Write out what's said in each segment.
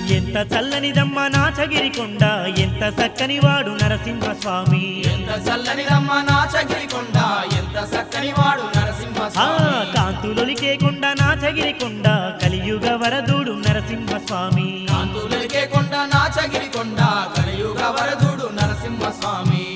ఎంత చల్లనిదమ్మ నాచగిరి కొండ ఎంత చక్కని వాడు నరసింహస్వామి ఎంత చల్లనిదమ్మ నాచగిరి కొండ ఎంత చక్కని వాడు ఆ నరసింహస్వామి కాంతులొలికే కొండ నాచగిరి కొండ కలియుగ వరదుడు నరసింహస్వామి కాంతులకే కొండ నాచగిరి కొండ కలియుగ వరదుడు నరసింహస్వామి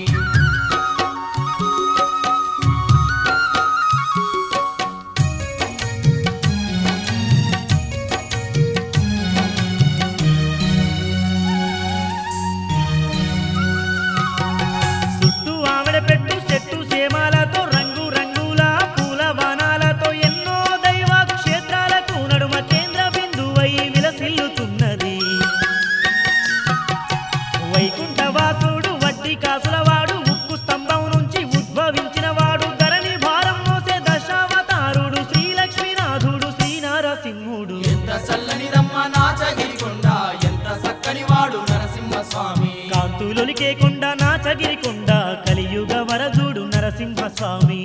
చుట్టూ ఆవిడ పెట్టు చెట్టు సేమాలతో రంగు రంగుల పూల వనాలతో ఎన్నో దైవ క్షేత్రాలకు నడుమ కేంద్ర బిందువై విలసిల్లుతున్నది వైకుంఠవాసుడు వడ్డీ కాసులవాడు ఉక్కు స్తంభం నుంచి ఉద్భవించిన వాడు ధరణి భారం మోసే దశావతారుడు శ్రీలక్ష్మీనాథుడు శ్రీనారసింహుడు ఎంత చల్లనిదమ్మ నాచగిరి కొండ ఎంత చక్కని వాడు నరసింహస్వామి కాంతులొలికే కొండ నాచగిరి కొండ కలియుగ వరదుడు నరసింహస్వామి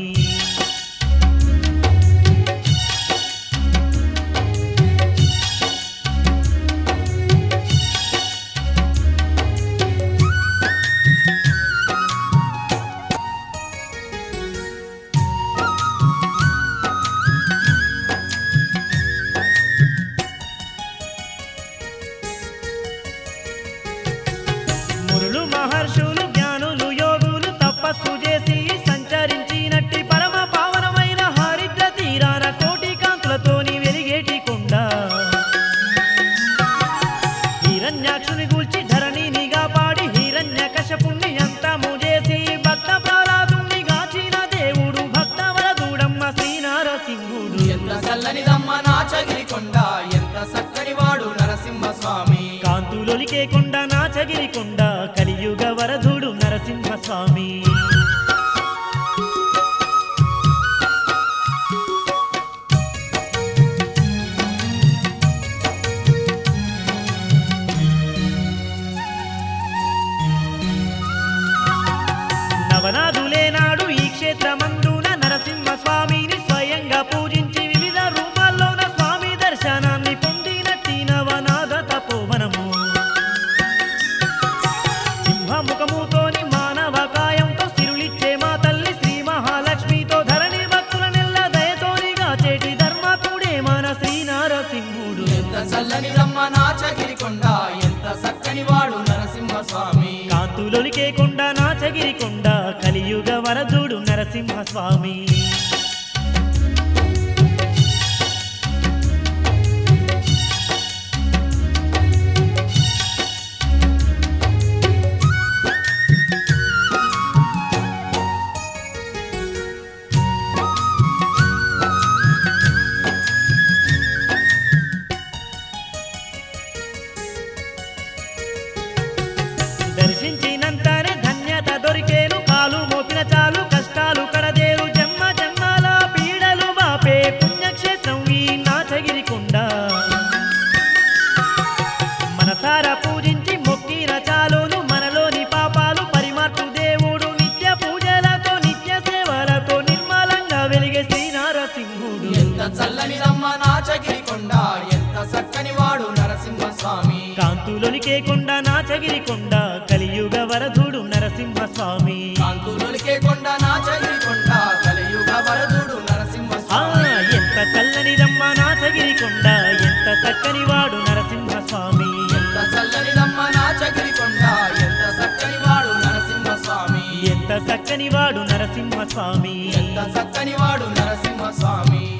మురులు మహర్షులు జ్ఞానులు యోగులు తపస్సు చేసి సంచరించినట్టి పరమ పావనమైన హరిద్ర తీరాన కోటి కాంతులతోని వెలిగేటి కొండ హిరణ్యాక్షుని గూల్చి ధరణిని కాపాడి హిరణ్య కశపుణ్ణి అంతము చేసి భక్త ప్రహ్లాదుని గాచిన దేవుడు భక్త వరదూడమ్మ శ్రీనారసింహుడు ఎంత చల్లనిదమ్మ నాచగిరి కొండ ఎంత చక్కని వాడు నరసింహస్వామి కాంతులొలికే కొండ నాచగిరి కొండ కలియుగ వరదుడు నరసింహస్వామి నవనాథులే నాడు ఈ క్షేత్రమందున నరసింహస్వామిని స్వయంగా పూజించి వివిధ రూపాల్లోన స్వామి దర్శనాన్ని పొందినట్టి నవనాథ తపోవనము సింహముఖముతోని మానవ కాయంతో సిరులిచ్చే మా తల్లి శ్రీ మహాలక్ష్మితో ధరణి భక్తుల నెల్ల దయతోనిగా చేటి ధర్మకుడే మన శ్రీనారసింహుడు ఎంత చల్లనిదమ్మ నాచగిరి కొండ ఎంత చక్కని వాడు నరసింహస్వామి కాంతులొలికే కొండ నాచగిరి కొండ కలియుగ వరదుడు నరసింహస్వామి దర్శించినంతనే ధన్యత దొరికేను కాలు మోపిన చాలు కష్టాలు కడదేరు జన్మ జన్మాల పీడలు బాపే పుణ్యక్షేత్రం ఈ నాచగిరి కొండ మనసారా పూజించి మొక్కిన చాలును మనలోని పాపాలు పరిమార్చు దేవుడు నిత్య పూజలతో నిత్య సేవలతో నిర్మలంగా వెలిగే శ్రీనారసింహుడు ఎంత చల్లనిదమ్మ నాచగిరి కొండ ఎంత చక్కని వాడు నరసింహస్వామి కాంతులొలికే కొండ నాచగిరి కొండ కలియుగ వరదుడు నరసింహస్వామి కాంతులకే కొండ నాచగిరి కొండ కలియుగ వరదుడు ఆ నరసింహస్వామి ఎంత చల్లనిదమ్మ నాచగిరి కొండ ఎంత చక్కని వాడు నరసింహస్వామి ఎంత చల్లనిదమ్మ నాచగిరి కొండ ఎంత చక్కని వాడు నరసింహస్వామి ఎంత చక్కని వాడు నరసింహస్వామి ఎంత చక్కని వాడు నరసింహస్వామి